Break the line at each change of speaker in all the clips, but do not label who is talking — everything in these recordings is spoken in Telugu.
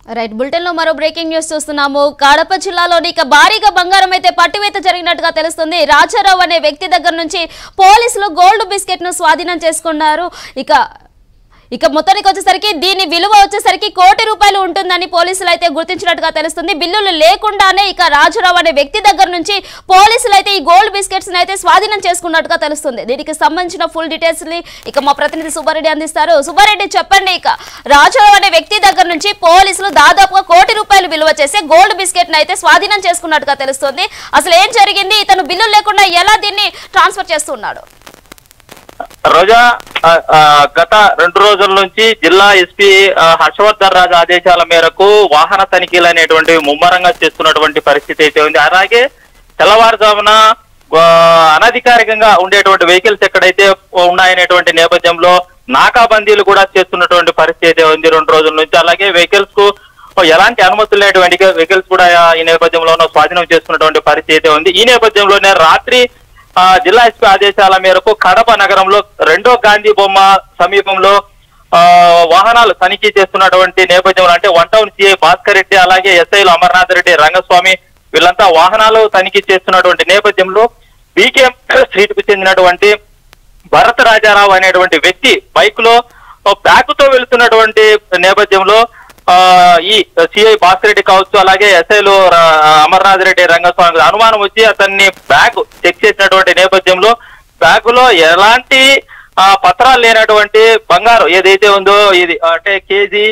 రైట్ బులెటిన్ లో మరో బ్రేకింగ్ న్యూస్ చూస్తున్నాము కడప జిల్లాలోని ఇక భారీగా బంగారం అయితే పట్టువేత జరిగినట్టుగా తెలుస్తుంది రాజారావు అనే వ్యక్తి దగ్గర నుంచి పోలీసులు గోల్డ్ బిస్కెట్ ను స్వాధీనం చేసుకున్నారు ఇక ఇక మొత్తానికి వచ్చేసరికి దీని విలువ వచ్చేసరికి కోటి రూపాయలు ఉంటుందని పోలీసులు అయితే గుర్తించినట్టుగా తెలుస్తుంది బిల్లులు లేకుండానే ఇక రాజురావు అనే వ్యక్తి దగ్గర నుంచి పోలీసులు అయితే ఈ గోల్డ్ బిస్కెట్స్ అయితే స్వాధీనం చేసుకున్నట్టుగా తెలుస్తుంది దీనికి సంబంధించిన ఫుల్ డీటెయిల్స్ ని ఇక మా ప్రతినిధి సుబ్బారెడ్డి అందిస్తారు సుబ్బారెడ్డి చెప్పండి ఇక రాజురావు అనే వ్యక్తి దగ్గర నుంచి పోలీసులు దాదాపుగా కోటి రూపాయలు విలువ చేసే గోల్డ్ బిస్కెట్ అయితే స్వాధీనం చేసుకున్నట్టుగా తెలుస్తుంది అసలు ఏం జరిగింది ఇతను బిల్లులు లేకుండా ఎలా దీన్ని ట్రాన్స్ఫర్ చేస్తున్నాడు
రోజా ఆ, ఆ, గత రెండు రోజుల నుంచి జిల్లా ఎస్పీ ఆ, హర్షవర్ధన్ రాజు ఆదేశాల మేరకు వాహన తనిఖీలు అనేటువంటివి ముమ్మరంగా చేస్తున్నటువంటి పరిస్థితి అయితే ఉంది అలాగే తెల్లవారుజామున ఆ, అనధికారికంగా ఉండేటువంటి వెహికల్స్ ఎక్కడైతే ఉన్నాయనేటువంటి నేపథ్యంలో నాకాబందీలు కూడా చేస్తున్నటువంటి పరిస్థితి అయితే ఉంది రెండు రోజుల నుంచి అలాగే వెహికల్స్ కు ఎలాంటి అనుమతులు లేనటువంటి వెహికల్స్ కూడా ఈ నేపథ్యంలోనూ స్వాధీనం చేసుకున్నటువంటి పరిస్థితి అయితే ఉంది ఈ నేపథ్యంలోనే రాత్రి ఆ, జిల్లా ఎస్పీ ఆదేశాల మేరకు కడప నగరంలో రెండో గాంధీ బొమ్మ సమీపంలో ఆ, వాహనాలు తనిఖీ చేస్తున్నటువంటి నేపథ్యంలో అంటే one town CI Bhaskar Reddy అలాగే ఎస్ఐలు అమర్నాథ్ రెడ్డి రంగస్వామి వీళ్ళంతా వాహనాలు తనిఖీ చేస్తున్నటువంటి నేపథ్యంలో బీకేఎం స్ట్రీట్ కు చెందినటువంటి భరత్ రాజారావు అనేటువంటి వ్యక్తి బైక్ లో బ్యాగ్ తో వెళ్తున్నటువంటి నేపథ్యంలో ఆ, ఈ సిఐ భాస్కర్ కావచ్చు అలాగే ఎస్ఐలు అమర్నాథ్ రెడ్డి రంగస్వామి అనుమానం వచ్చి అతన్ని బ్యాగ్ చెక్ చేసినటువంటి నేపథ్యంలో బ్యాగ్ లో ఎలాంటి ఆ, పత్రాలు లేనటువంటి బంగారు ఏదైతే ఉందో ఇది అంటే KG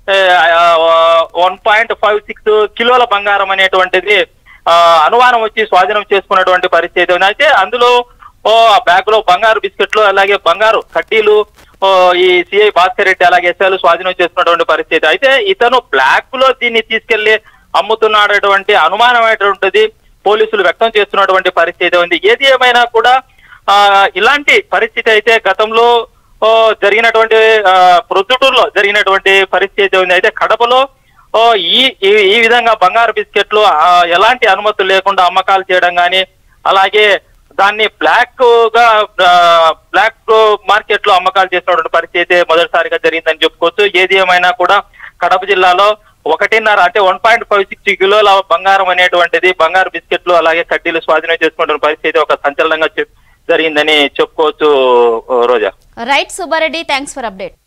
one point five six కిలోల బంగారం అనేటువంటిది ఆ, అనుమానం వచ్చి స్వాధీనం చేసుకున్నటువంటి పరిస్థితి ఉంది అయితే అందులో ఓ ఆ బ్యాగ్ లో బంగారు బిస్కెట్లు అలాగే బంగారు కడ్డీలు ఓ ఈ సిఐ భాస్కర్ రెడ్డి అలాగే ఎస్ఐలు స్వాధీనం చేసుకున్నటువంటి పరిస్థితి అయితే ఇతను బ్లాక్ లో దీన్ని తీసుకెళ్లి అమ్ముతున్నాడటువంటి అనుమానమైనటువంటిది పోలీసులు వ్యక్తం చేస్తున్నటువంటి పరిస్థితి ఉంది ఏది ఏమైనా కూడా ఆ ఇలాంటి పరిస్థితి అయితే గతంలో ఓ జరిగినటువంటి ఆ, ప్రొద్దుటూరులో జరిగినటువంటి పరిస్థితి ఉంది అయితే కడపలో ఓ ఈ ఈ- ఈ విధంగా బంగారు బిస్కెట్లు ఆ, ఎలాంటి అనుమతులు లేకుండా అమ్మకాలు చేయడం కానీ అలాగే దాన్ని బ్లాక్ గా బ్లాక్ మార్కెట్ లో అమ్మకాలు చేసినటువంటి పరిస్థితి మొదటిసారిగా జరిగిందని చెప్పుకోవచ్చు ఏది ఏమైనా కూడా కడప జిల్లాలో ఒకటిన్నర అంటే వన్ పాయింట్ ఫైవ్ సిక్స్ కిలోల బంగారం అనేటువంటిది బంగారు బిస్కెట్లు అలాగే కడ్డీలు స్వాధీనం చేసుకున్న పరిస్థితి ఒక సంచలనంగా చెప్- జరిగిందని చెప్పుకోవచ్చు Roja
right Subbareddy thanks for update